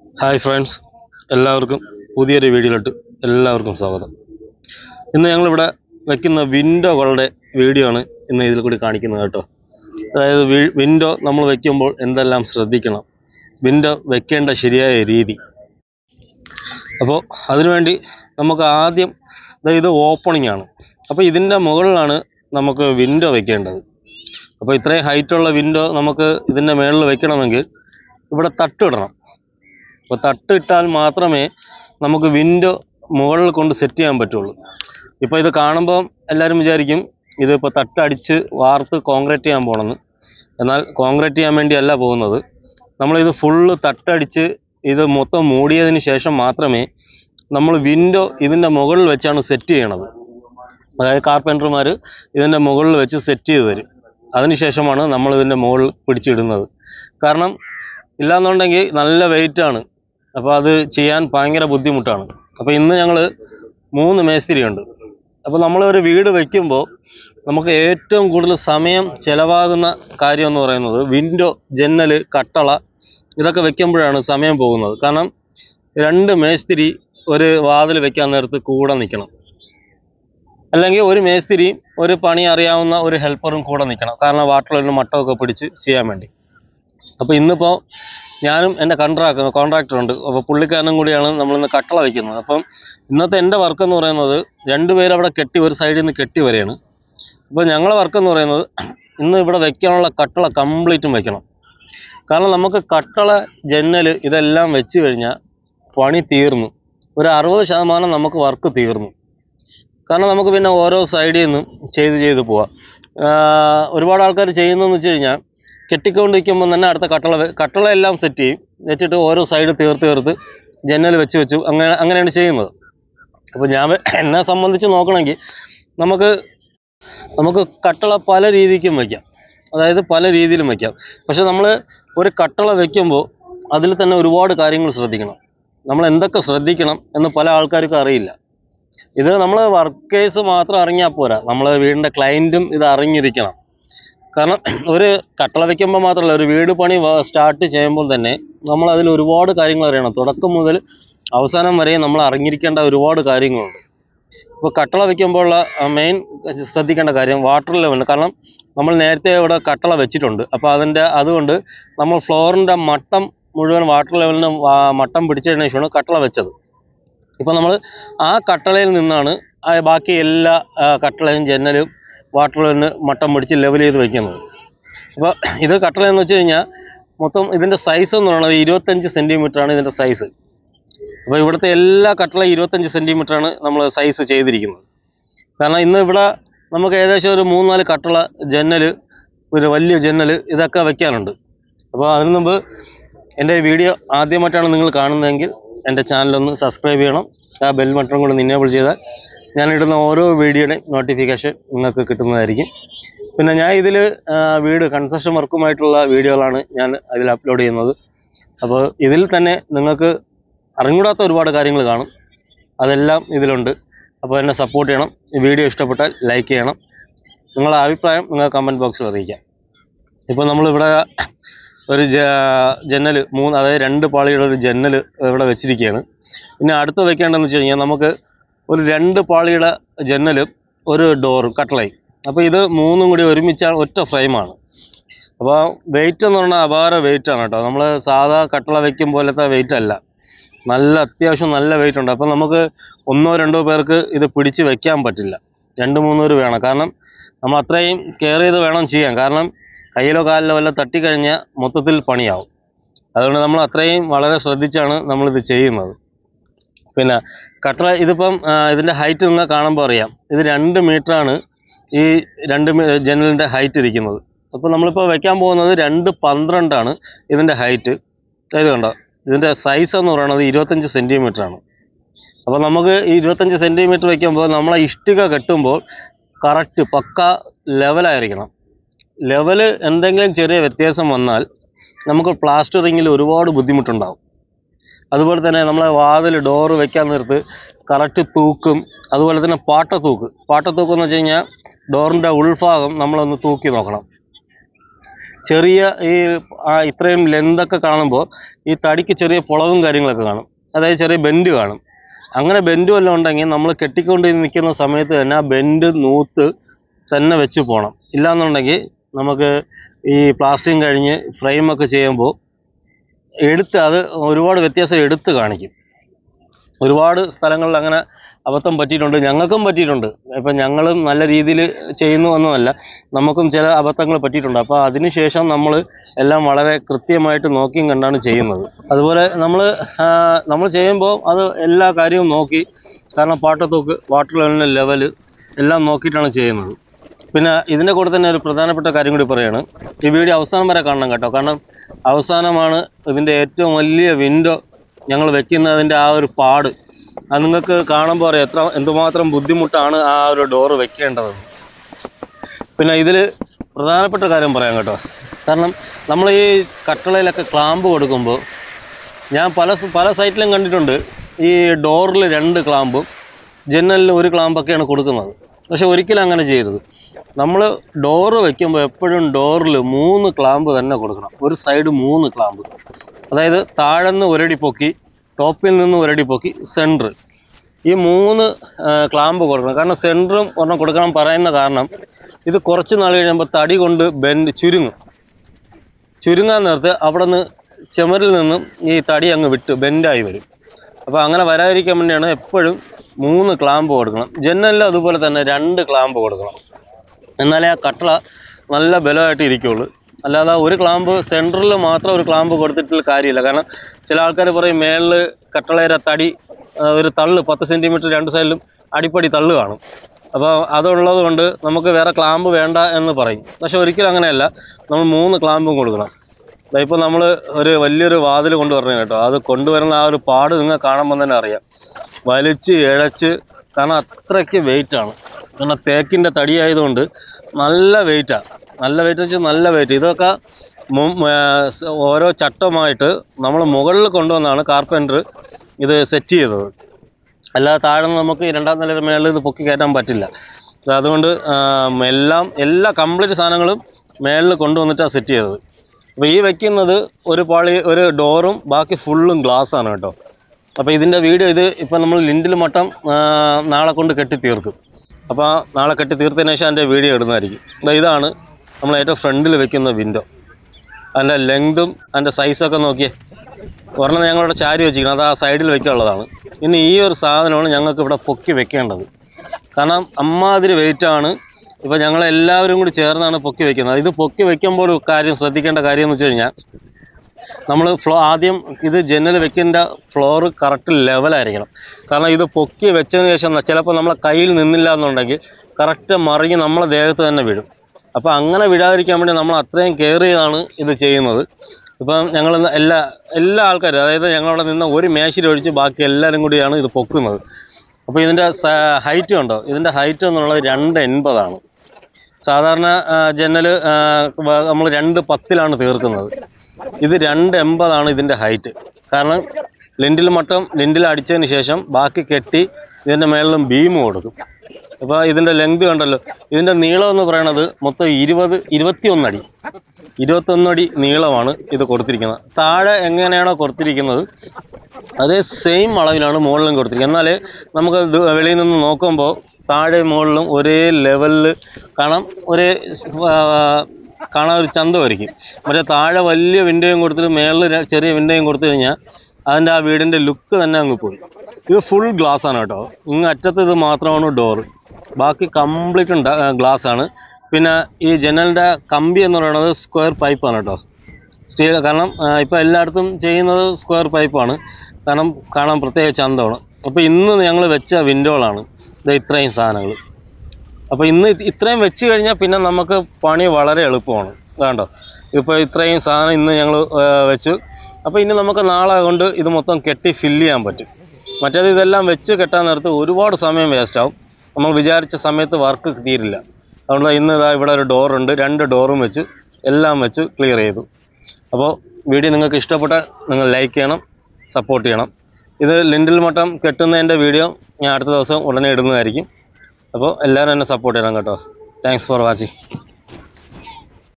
hi friends എല്ലാവർക്കും പുതിയൊരു വീഡിയോയിലോട്ട് എല്ലാവർക്കും സ്വാഗതം ഇന്ന് ഞങ്ങളിവിടെ വയ്ക്കുന്ന വിൻഡോകളുടെ വീഡിയോ ആണ് ഇന്ന് ഇതിൽ കൂടി കാണിക്കുന്നത് കേട്ടോ അതായത് വിൻഡോ നമ്മൾ വയ്ക്കുമ്പോൾ എന്തെല്ലാം ശ്രദ്ധിക്കണം വിൻഡോ വെക്കേണ്ട ശരിയായ രീതി അപ്പോൾ അതിനുവേണ്ടി നമുക്ക് ആദ്യം ദാ ഇത് ഓപ്പണിംഗ് ആണ് അപ്പോൾ ഇതിൻ്റെ മുകളിലാണ് നമുക്ക് വിൻഡോ വെക്കേണ്ടത് അപ്പോൾ ഇത്രയും ഹൈറ്റുള്ള വിൻഡോ നമുക്ക് ഇതിൻ്റെ മുകളിൽ വെക്കണമെങ്കിൽ ഇവിടെ തട്ടിടണം അപ്പോൾ തട്ടിട്ടാൽ മാത്രമേ നമുക്ക് വിൻഡോ മുകളിൽ കൊണ്ട് സെറ്റ് ചെയ്യാൻ പറ്റുള്ളൂ ഇപ്പോൾ ഇത് കാണുമ്പോൾ എല്ലാവരും വിചാരിക്കും ഇതിപ്പോൾ തട്ടടിച്ച് വാർത്ത് കോൺക്രീറ്റ് ചെയ്യാൻ പോകണമെന്ന് എന്നാൽ കോൺക്രീറ്റ് ചെയ്യാൻ വേണ്ടിയല്ല പോകുന്നത് നമ്മളിത് ഫുള്ള് തട്ടടിച്ച് ഇത് മൊത്തം മൂടിയതിന് ശേഷം മാത്രമേ നമ്മൾ വിൻഡോ ഇതിൻ്റെ മുകളിൽ വെച്ചാണ് സെറ്റ് ചെയ്യണത് അതായത് കാർപ്പൻറ്റർമാർ ഇതിൻ്റെ മുകളിൽ വെച്ച് സെറ്റ് ചെയ്ത് തരും അതിനുശേഷമാണ് നമ്മൾ ഇതിൻ്റെ മുകളിൽ പിടിച്ചിടുന്നത് കാരണം ഇല്ലാന്നുണ്ടെങ്കിൽ നല്ല weight ആണ് അപ്പോൾ അത് ചെയ്യാൻ ഭയങ്കര ബുദ്ധിമുട്ടാണ് അപ്പോൾ ഇന്ന് ഞങ്ങൾ മൂന്ന് മേസ്തിരിയുണ്ട് അപ്പോൾ നമ്മൾ ഒരു വീട് വെക്കുമ്പോൾ നമുക്ക് ഏറ്റവും കൂടുതൽ സമയം ചിലവാകുന്ന കാര്യം എന്ന് പറയുന്നത് വിൻഡോ ജന്നൽ കട്ടള ഇതൊക്കെ വെക്കുമ്പോഴാണ് സമയം പോകുന്നത് കാരണം രണ്ട് മേസ്തിരി ഒരു വാതിൽ വെക്കാൻ നേരത്ത് കൂടെ നിൽക്കണം അല്ലെങ്കിൽ ഒരു മേസ്തിരി ഒരു പണി അറിയാവുന്ന ഒരു ഹെൽപ്പറും കൂടെ നിൽക്കണം കാരണം വാട്ടറിൽ മട്ടമൊക്കെ പിടിച്ച് ചെയ്യാൻ വേണ്ടി അപ്പോൾ ഇന്നിപ്പോൾ ഞാനും എൻ്റെ കോൺട്രാക്ടർ കോൺട്രാക്ടർ ഉണ്ട് അപ്പോൾ പുള്ളിക്കാരനും കൂടിയാണ് നമ്മളിന്ന് കട്ടള വയ്ക്കുന്നത് അപ്പം ഇന്നത്തെ എൻ്റെ വർക്ക് എന്ന് പറയുന്നത് രണ്ടുപേരും അവിടെ കെട്ടി ഒരു സൈഡിൽ നിന്ന് കെട്ടി വരെയാണ് അപ്പോൾ ഞങ്ങളെ വർക്ക് എന്ന് പറയുന്നത് ഇന്ന് ഇവിടെ വെക്കാനുള്ള കട്ടള കംപ്ലീറ്റും വെക്കണം കാരണം നമുക്ക് കട്ടള ജന്നൽ ഇതെല്ലാം വെച്ച് കഴിഞ്ഞാൽ പണി തീർന്നു ഒരു അറുപത് ശതമാനം നമുക്ക് വർക്ക് തീർന്നു കാരണം നമുക്ക് പിന്നെ ഓരോ സൈഡിൽ നിന്നും ചെയ്ത് ചെയ്ത് പോവാം ആഹ് ഒരുപാട് ആൾക്കാർ ചെയ്യുന്നതെന്ന് വെച്ച് കഴിഞ്ഞാൽ കെട്ടിക്കൊണ്ട് നിൽക്കുമ്പോൾ തന്നെ അടുത്ത കട്ടള വെ- കട്ടള എല്ലാം സെറ്റ് ചെയ്യും വെച്ചിട്ട് ഓരോ സൈഡ് തീർത്ത് തീർത്ത് ജനൽ വെച്ച് വെച്ച് അങ്ങനെ അങ്ങനെയാണ് ചെയ്യുന്നത് അപ്പോൾ ഞാൻ വെ- എന്നെ സംബന്ധിച്ച് നോക്കണമെങ്കിൽ നമുക്ക് നമുക്ക് കട്ടള പല രീതിക്കും വയ്ക്കാം അതായത് പല രീതിയിലും വയ്ക്കാം പക്ഷെ നമ്മൾ ഒരു കട്ടള വെക്കുമ്പോൾ അതിൽ തന്നെ ഒരുപാട് കാര്യങ്ങൾ ശ്രദ്ധിക്കണം നമ്മൾ എന്തൊക്കെ ശ്രദ്ധിക്കണം എന്ന് പല ആൾക്കാർക്കും അറിയില്ല ഇത് നമ്മൾ വർക്കേഴ്സ് മാത്രം അറിഞ്ഞാൽ പോരാ നമ്മൾ വീടിൻ്റെ ക്ലയൻറ്റും ഇത് അറിഞ്ഞിരിക്കണം കാരണം ഒരു കട്ടള വയ്ക്കുമ്പോൾ മാത്രമല്ല ഒരു വീട് പണി സ്റ്റാർട്ട് ചെയ്യുമ്പോൾ തന്നെ നമ്മൾ അതിൽ ഒരുപാട് കാര്യങ്ങൾ അറിയണം തുടക്കം മുതൽ അവസാനം വരെ നമ്മൾ അറിഞ്ഞിരിക്കേണ്ട ഒരുപാട് കാര്യങ്ങളുണ്ട് ഇപ്പോൾ കട്ടള വയ്ക്കുമ്പോഴുള്ള മെയിൻ ശ്രദ്ധിക്കേണ്ട കാര്യം വാട്ടർ ലെവൽ കാരണം നമ്മൾ നേരത്തെ ഇവിടെ കട്ടള വെച്ചിട്ടുണ്ട് അപ്പോൾ അതിൻ്റെ അതുകൊണ്ട് നമ്മൾ ഫ്ലോറിൻ്റെ മട്ടം മുഴുവൻ വാട്ടർ ലെവലിന് വാ- മട്ടം പിടിച്ചതിന് ശേഷമാണ് കട്ടള വെച്ചത് ഇപ്പോൾ നമ്മൾ ആ കട്ടളയിൽ നിന്നാണ് ആ ബാക്കി എല്ലാ ആ, കട്ടളയും ജനലും വാട്ടർ ലെവലിന് മട്ടം പിടിച്ച് ലെവൽ ചെയ്ത് വെക്കുന്നത് അപ്പോൾ ഇത് കട്ടള എന്ന് വെച്ച് കഴിഞ്ഞാൽ മൊത്തം ഇതിൻ്റെ സൈസ് എന്ന് പറയുന്നത് ഇരുപത്തഞ്ച് സെൻറ്റിമീറ്റർ ആണ് ഇതിൻ്റെ സൈസ് അപ്പോൾ ഇവിടുത്തെ എല്ലാ കട്ടള ഇരുപത്തഞ്ച് സെൻറ്റിമീറ്റർ ആണ് നമ്മൾ സൈസ് ചെയ്തിരിക്കുന്നത് കാരണം ഇന്ന് ഇവിടെ നമുക്ക് ഏകദേശം ഒരു മൂന്നാല് കട്ടള ജന്നൽ ഒരു വലിയ ജന്നൽ ഇതൊക്കെ വെക്കാനുണ്ട് അപ്പോൾ അതിനു മുമ്പ് എൻ്റെ വീഡിയോ ആദ്യമായിട്ടാണ് നിങ്ങൾ കാണുന്നതെങ്കിൽ എൻ്റെ ചാനലൊന്ന് സബ്സ്ക്രൈബ് ചെയ്യണം ആ ബെൽ ബട്ടൺ കൂടെ ഇനേബിൾ ചെയ്താൽ ഞാൻ ഇടുന്ന ഓരോ വീഡിയോയുടെയും നോട്ടിഫിക്കേഷൻ നിങ്ങൾക്ക് കിട്ടുന്നതായിരിക്കും പിന്നെ ഞാൻ ഇതിൽ വീട് കൺസ്ട്രക്ഷൻ വർക്കുമായിട്ടുള്ള വീഡിയോകളാണ് ഞാൻ അതിൽ അപ്ലോഡ് ചെയ്യുന്നത് അപ്പോൾ ഇതിൽ തന്നെ നിങ്ങൾക്ക് അറിഞ്ഞൂടാത്ത ഒരുപാട് കാര്യങ്ങൾ കാണും അതെല്ലാം ഇതിലുണ്ട് അപ്പോൾ എന്നെ സപ്പോർട്ട് ചെയ്യണം ഈ വീഡിയോ ഇഷ്ടപ്പെട്ടാൽ ലൈക്ക് ചെയ്യണം നിങ്ങളുടെ അഭിപ്രായം നിങ്ങൾ കമൻറ്റ് ബോക്സിൽ അറിയിക്കാം ഇപ്പോൾ നമ്മളിവിടെ ഒരു ജ ജന്നൽ മൂന്ന് അതായത് രണ്ട് പാളിയുടെ ഒരു ജന്നൽ ഇവിടെ വെച്ചിരിക്കുകയാണ് പിന്നെ അടുത്ത് വെക്കേണ്ടതെന്ന് വെച്ച് കഴിഞ്ഞാൽ നമുക്ക് ഒരു രണ്ട് പാളിയുടെ ജന്നലും ഒരു ഡോറും കട്ടളയും അപ്പോൾ ഇത് മൂന്നും കൂടി ഒരുമിച്ചാണ് ഒറ്റ ഫ്രെയിമാണ് അപ്പോൾ വെയിറ്റ് എന്ന് പറഞ്ഞാൽ അപാര വെയിറ്റ് ആണ് കേട്ടോ നമ്മൾ സാധാ കട്ടള വെക്കും പോലത്തെ വെയിറ്റ് അല്ല നല്ല അത്യാവശ്യം നല്ല വെയിറ്റ് ഉണ്ട് അപ്പോൾ നമുക്ക് ഒന്നോ രണ്ടോ പേർക്ക് ഇത് പിടിച്ച് വെക്കാൻ പറ്റില്ല രണ്ട് മൂന്ന് പേര് വേണം കാരണം നമ്മൾ അത്രയും കെയർ ചെയ്ത് വേണം ചെയ്യാൻ കാരണം കയ്യിലോ കാലിലോ വല്ല തട്ടിക്കഴിഞ്ഞാൽ മൊത്തത്തിൽ പണിയാവും അതുകൊണ്ട് നമ്മൾ അത്രയും വളരെ ശ്രദ്ധിച്ചാണ് നമ്മളിത് ചെയ്യുന്നത് പിന്നെ കട്ടള ഇതിപ്പം ആ, ഇതിൻ്റെ ഹൈറ്റ് നിങ്ങൾ കാണുമ്പോൾ അറിയാം ഇത് രണ്ട് മീറ്ററാണ് ഈ രണ്ട് ജനലിൻ്റെ ഹൈറ്റ് ഇരിക്കുന്നത് അപ്പോൾ നമ്മളിപ്പോൾ വെക്കാൻ പോകുന്നത് രണ്ട് പന്ത്രണ്ടാണ് ഇതിൻ്റെ ഹൈറ്റ് ഇത് കണ്ടോ ഇതിൻ്റെ സൈസ് എന്ന് പറയുന്നത് ഇരുപത്തഞ്ച് സെൻറ്റിമീറ്റർ ആണ് അപ്പോൾ നമുക്ക് ഈ ഇരുപത്തഞ്ച് സെൻറ്റിമീറ്റർ വയ്ക്കുമ്പോൾ നമ്മളെ ഇഷ്ടിക കെട്ടുമ്പോൾ കറക്റ്റ് പക്ക ലെവലായിരിക്കണം ലെവല് എന്തെങ്കിലും ചെറിയ വ്യത്യാസം വന്നാൽ നമുക്ക് പ്ലാസ്റ്ററിങ്ങിൽ ഒരുപാട് ബുദ്ധിമുട്ടുണ്ടാവും അതുപോലെ തന്നെ നമ്മളെ വാതിൽ ഡോറ് വെക്കാൻ നേരത്ത് കറക്റ്റ് തൂക്കും അതുപോലെ തന്നെ പാട്ടത്തൂക്ക് പാട്ടത്തൂക്ക് എന്ന് വെച്ച് കഴിഞ്ഞാൽ ഡോറിൻ്റെ ഉൾഭാഗം നമ്മളൊന്ന് തൂക്കി നോക്കണം ചെറിയ ഈ ആ ഇത്രയും ലെന്തൊക്കെ കാണുമ്പോൾ ഈ തടിക്ക് ചെറിയ പുളവും കാര്യങ്ങളൊക്കെ കാണും അതായത് ചെറിയ ബെൻഡ് കാണും അങ്ങനെ ബെൻഡ് വല്ലതും ഉണ്ടെങ്കിൽ നമ്മൾ കെട്ടിക്കൊണ്ട് നിൽക്കുന്ന സമയത്ത് തന്നെ ആ ബെൻഡ് നൂത്ത് തന്നെ വെച്ച് പോകണം ഇല്ലാന്നുണ്ടെങ്കിൽ നമുക്ക് ഈ പ്ലാസ്റ്റിക് കഴിഞ്ഞ് ഫ്രെയിമൊക്കെ ചെയ്യുമ്പോൾ എടുത്ത് അത് ഒരുപാട് വ്യത്യാസം എടുത്ത് കാണിക്കും ഒരുപാട് സ്ഥലങ്ങളിൽ അങ്ങനെ അബദ്ധം പറ്റിയിട്ടുണ്ട് ഞങ്ങൾക്കും പറ്റിയിട്ടുണ്ട് ഇപ്പം ഞങ്ങളും നല്ല രീതിയിൽ ചെയ്യുന്നു എന്നതല്ല നമുക്കും ചില അബദ്ധങ്ങൾ പറ്റിയിട്ടുണ്ട് അപ്പോൾ അതിനുശേഷം നമ്മൾ എല്ലാം വളരെ കൃത്യമായിട്ട് നോക്കിയും കണ്ടാണ് ചെയ്യുന്നത് അതുപോലെ നമ്മൾ നമ്മൾ ചെയ്യുമ്പോൾ അത് എല്ലാ കാര്യവും നോക്കി കാരണം പാട്ടത്തോക്ക് വാട്ടർ ലെവലിൻ്റെ ലെവൽ എല്ലാം നോക്കിയിട്ടാണ് ചെയ്യുന്നത് പിന്നെ ഇതിൻ്റെ കൂടെ തന്നെ ഒരു പ്രധാനപ്പെട്ട കാര്യം കൂടി പറയാണ് ഈ വീഡിയോ അവസാനം വരെ കാണണം കേട്ടോ കാരണം അവസാനമാണ് ഇതിൻ്റെ ഏറ്റവും വലിയ വിൻഡോ ഞങ്ങൾ വെക്കുന്നതിൻ്റെ ആ ഒരു പാട് അത് നിങ്ങൾക്ക് കാണുമ്പോൾ അറിയാം എത്ര എന്തുമാത്രം ബുദ്ധിമുട്ടാണ് ആ ഒരു ഡോറ് വെക്കേണ്ടതെന്ന് പിന്നെ ഇതിൽ പ്രധാനപ്പെട്ട കാര്യം പറയാം കേട്ടോ കാരണം നമ്മൾ ഈ കട്ടളയിലൊക്കെ ക്ലാമ്പ് കൊടുക്കുമ്പോൾ ഞാൻ പല സ- പല സൈറ്റിലും കണ്ടിട്ടുണ്ട് ഈ ഡോറിൽ രണ്ട് ക്ലാമ്പും ജനലിൽ ഒരു ക്ലാമ്പൊക്കെയാണ് കൊടുക്കുന്നത് പക്ഷെ ഒരിക്കലും അങ്ങനെ ചെയ്യരുത് നമ്മൾ ഡോറ് വെക്കുമ്പോൾ എപ്പോഴും ഡോറിൽ മൂന്ന് ക്ലാമ്പ് തന്നെ കൊടുക്കണം ഒരു സൈഡ് മൂന്ന് ക്ലാമ്പ് അതായത് താഴെന്ന് ഒരടി പൊക്കി ടോപ്പിൽ നിന്ന് ഒരടി പൊക്കി സെൻറ്റർ ഈ മൂന്ന് ആ, ക്ലാമ്പ് കൊടുക്കണം കാരണം സെൻറ്ററും ഒരെണ്ണം കൊടുക്കണം പറയുന്ന കാരണം ഇത് കുറച്ച് നാൾ കഴിയുമ്പോൾ തടി കൊണ്ട് ബെൻഡ് ചുരുങ്ങും ചുരുങ്ങാൻ നേരത്ത് അവിടെ നിന്ന് ചുമരിൽ നിന്നും ഈ തടി അങ്ങ് വിട്ട് ബെൻഡായി വരും അപ്പോൾ അങ്ങനെ വരാതിരിക്കാൻ വേണ്ടിയാണ് എപ്പോഴും മൂന്ന് ക്ലാമ്പ് കൊടുക്കണം ജനലിൽ അതുപോലെ തന്നെ രണ്ട് ക്ലാമ്പ് കൊടുക്കണം എന്നാലേ ആ കട്ടള നല്ല ബലമായിട്ട് ഇരിക്കുള്ളൂ അല്ലാതെ ഒരു ക്ലാമ്പ് സെൻറ്ററിൽ മാത്രം ഒരു ക്ലാമ്പ് കൊടുത്തിട്ടുള്ള കാര്യമില്ല കാരണം ചില ആൾക്കാർ പറയും മേളിൽ കട്ടളയുടെ തടി ആ, ഒരു തള്ള് പത്ത് സെൻറ്റിമീറ്റർ രണ്ട് സൈഡിലും അടിപ്പടി തള്ള് കാണും അപ്പോൾ അതുള്ളത് കൊണ്ട് നമുക്ക് വേറെ ക്ലാമ്പ് വേണ്ട എന്ന് പറയും പക്ഷെ ഒരിക്കലും അങ്ങനെയല്ല നമ്മൾ മൂന്ന് ക്ലാമ്പും കൊടുക്കണം ഇപ്പോൾ നമ്മൾ ഒരു വലിയൊരു വാതിൽ കൊണ്ടുവരണം കേട്ടോ അത് കൊണ്ടുവരുന്ന ആ ഒരു പാട് നിങ്ങൾ കാണുമ്പോൾ തന്നെ അറിയാം വലിച്ച് ഇഴച്ച് കാരണം അത്രയ്ക്ക് വെയിറ്റാണ് കാരണം തേക്കിൻ്റെ തടി ആയതുകൊണ്ട് നല്ല വെയിറ്റാണ് നല്ല വെയിറ്റ് വെച്ചാൽ നല്ല വെയിറ്റ് ഇതൊക്കെ മും- ആ, സ- ഓരോ ചട്ടമായിട്ട് നമ്മൾ മുകളിൽ കൊണ്ടുവന്നാണ് കാർപ്പൻറ്റർ ഇത് സെറ്റ് ചെയ്തത് അല്ലാതെ താഴെ നിന്ന് നമുക്ക് ഈ രണ്ടാം നിലയുടെ മേളിൽ ഇത് പൊക്കി കയറ്റാൻ പറ്റില്ല അത് അതുകൊണ്ട് ആം, എല്ലാം എല്ലാ കംപ്ലീറ്റ് സാധനങ്ങളും മേളിൽ കൊണ്ടുവന്നിട്ടാണ് സെറ്റ് ചെയ്തത് അപ്പോൾ ഈ വെക്കുന്നത് ഒരു പാളി ഒരു ഡോറും ബാക്കി ഫുള്ളും ഗ്ലാസ് ആണ് കേട്ടോ അപ്പോൾ ഇതിൻ്റെ വീഡിയോ ഇത് ഇപ്പം നമ്മൾ ലിൻഡിൽ മട്ടം ആ, നാളെ കൊണ്ട് കെട്ടി തീർക്കും അപ്പോൾ നാളെ കെട്ടി തീർത്തതിന് ശേഷം അതിൻ്റെ വീഡിയോ ഇടുന്നതായിരിക്കും ദാ ഇതാണ് നമ്മൾ ഏറ്റവും ഫ്രണ്ടിൽ വെക്കുന്ന വിൻഡോ അതിൻ്റെ ലെങ്തും അതിൻ്റെ സൈസൊക്കെ നോക്കിയേ ഒരെണ്ണം ഞങ്ങളിവിടെ ചാരി വെച്ചിരിക്കണം അത് ആ സൈഡിൽ വെക്കാനുള്ളതാണ് ഇനി ഈ ഒരു സാധനമാണ് ഞങ്ങൾക്ക് ഇവിടെ പൊക്കി വെക്കേണ്ടത് കാരണം അമ്മാതിരി വെയിറ്റാണ് ഇപ്പോൾ ഞങ്ങൾ എല്ലാവരും കൂടി ചേർന്നാണ് പൊക്കി വെക്കുന്നത് ഇത് പൊക്കി വെക്കുമ്പോൾ ഒരു കാര്യം ശ്രദ്ധിക്കേണ്ട കാര്യം എന്ന് വെച്ച് കഴിഞ്ഞാൽ നമ്മൾ ഫ്ലോ ആദ്യം ഇത് ജനൽ വെക്കേണ്ട ഫ്ലോർ കറക്റ്റ് ലെവലായിരിക്കണം കാരണം ഇത് പൊക്കി വെച്ചതിന് ശേഷം ചിലപ്പോൾ നമ്മളെ കയ്യിൽ നിന്നില്ല എന്നുണ്ടെങ്കിൽ കറക്റ്റ് മറിഞ്ഞ് നമ്മളെ ദേഹത്ത് തന്നെ വീഴും അപ്പോൾ അങ്ങനെ വിടാതിരിക്കാൻ വേണ്ടി നമ്മൾ അത്രയും കെയർ ചെയ്താണ് ഇത് ചെയ്യുന്നത് ഇപ്പം ഞങ്ങൾ എല്ലാ എല്ലാ ആൾക്കാരും അതായത് ഞങ്ങളവിടെ നിന്ന് ഒരു മേശിരി ഒഴിച്ച് ബാക്കി എല്ലാവരും കൂടിയാണ് ഇത് പൊക്കുന്നത് അപ്പോൾ ഇതിൻ്റെ ഹൈറ്റ് ഉണ്ടോ ഇതിൻ്റെ ഹൈറ്റ് എന്നുള്ളത് രണ്ട് എൺപതാണ് സാധാരണ ജനൽ നമ്മൾ രണ്ട് പത്തിലാണ് തീർക്കുന്നത് ഇത് രണ്ട് എൺപതാണ് ഇതിൻ്റെ ഹൈറ്റ് കാരണം ലിൻഡിൽ മട്ടം ലിൻഡിൽ അടിച്ചതിന് ശേഷം ബാക്കി കെട്ടി ഇതിൻ്റെ മേളിലും ബീം കൊടുക്കും അപ്പോൾ ഇതിൻ്റെ ലെങ്ത് കണ്ടല്ലോ ഇതിൻ്റെ നീളം എന്ന് പറയണത് മൊത്തം ഇരുപത് ഇരുപത്തിയൊന്നടി ഇരുപത്തൊന്നടി നീളമാണ് ഇത് കൊടുത്തിരിക്കുന്നത് താഴെ എങ്ങനെയാണോ കൊടുത്തിരിക്കുന്നത് അതേ സെയിം അളവിലാണ് മുകളിലും കൊടുത്തിരിക്കുന്നത് എന്നാലേ നമുക്ക് ഇത് വെളിയിൽ നിന്ന് നോക്കുമ്പോൾ താഴെ മുകളിലും ഒരേ ലെവലിൽ കാണാം ഒരേ ആ, കാണാൻ ഒരു ചന്തമായിരിക്കും മറ്റേ താഴെ വലിയ വിൻഡോയും കൊടുത്തിട്ട് മേളിൽ ചെറിയ വിൻഡോയും കൊടുത്തു കഴിഞ്ഞാൽ അതിൻ്റെ ആ വീടിൻ്റെ ലുക്ക് തന്നെ അങ്ങ് പോയി ഇത് ഫുൾ ഗ്ലാസ് ആണ് കേട്ടോ ഇങ്ങ് അറ്റത്ത് ഇത് മാത്രമാണ് ഡോറ് ബാക്കി കംപ്ലീറ്റ് ഉണ്ട് ഗ്ലാസ് ആണ് പിന്നെ ഈ ജനലിൻ്റെ കമ്പി എന്ന് പറയുന്നത് സ്ക്വയർ പൈപ്പാണ് കേട്ടോ സ്റ്റീൽ കാരണം ഇപ്പോൾ എല്ലായിടത്തും ചെയ്യുന്നത് സ്ക്വയർ പൈപ്പാണ് കാരണം കാണാൻ പ്രത്യേക ചന്തമാണ് അപ്പോൾ ഇന്ന് ഞങ്ങൾ വെച്ച വിൻഡോകളാണ് ഇത് ഇത്രയും സാധനങ്ങൾ അപ്പോൾ ഇന്ന് ഇത് ഇത്രയും വെച്ച് കഴിഞ്ഞാൽ പിന്നെ നമുക്ക് പണി വളരെ എളുപ്പമാണ് വേണ്ടോ ഇപ്പോൾ ഇത്രയും സാധനം ഇന്ന് ഞങ്ങൾ വെച്ചു അപ്പോൾ ഇനി നമുക്ക് നാളെ കൊണ്ട് ഇത് മൊത്തം കെട്ടി ഫില്ല് ചെയ്യാൻ പറ്റും മറ്റേത് ഇതെല്ലാം വെച്ച് കെട്ടാൻ നേരത്ത് ഒരുപാട് സമയം വേസ്റ്റ് ആവും നമ്മൾ വിചാരിച്ച സമയത്ത് വർക്ക് തീരില്ല അതുകൊണ്ട് ഇന്ന് ഇതാ ഇവിടെ ഒരു ഡോറുണ്ട് രണ്ട് ഡോറും വെച്ച് എല്ലാം വെച്ച് ക്ലിയർ ചെയ്തു അപ്പോൾ വീഡിയോ നിങ്ങൾക്ക് ഇഷ്ടപ്പെട്ടാൽ നിങ്ങൾ ലൈക്ക് ചെയ്യണം സപ്പോർട്ട് ചെയ്യണം ഇത് ലിൻഡിൽ മട്ടം കെട്ടുന്നതിൻ്റെ വീഡിയോ ഞാൻ അടുത്ത ദിവസം ഉടനെ ഇടുന്നതായിരിക്കും അപ്പോൾ എല്ലാവരും എന്നെ സപ്പോർട്ട് ചെയ്യണം കേട്ടോ താങ്ക്സ് ഫോർ വാച്ചിങ്